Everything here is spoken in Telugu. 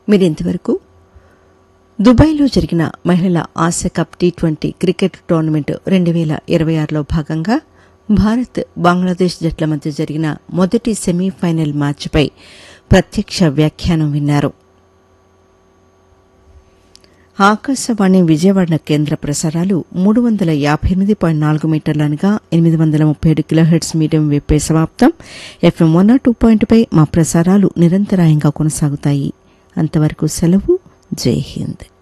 మీరు ఇంతవరకు దుబాయ్లో జరిగిన మహిళల Asia cup T twenty cricket tournament రెండు వేల ఇరవై ఆరులో భాగంగా భారత్ బంగ్లాదేశ్ జట్ల మధ్య జరిగిన మొదటి సెమీఫైనల్ మ్యాచ్పై ప్రత్యక్ష వ్యాఖ్యానం విన్నారు ఆకాశవాణి విజయవాడ కేంద్ర ప్రసారాలు మూడు వందల యాభై ఎనిమిది పాయింట్ నాలుగు మీటర్లనగా ఎనిమిది వందల ముప్పై ఏడు కిలోహెడ్స్ మీడియం వేపే సమాప్తం ఎఫ్ఎం వన్ టూ పాయింట్పై మా ప్రసారాలు నిరంతరాయంగా కొనసాగుతాయి అంతవరకు సెలవు జై హింద్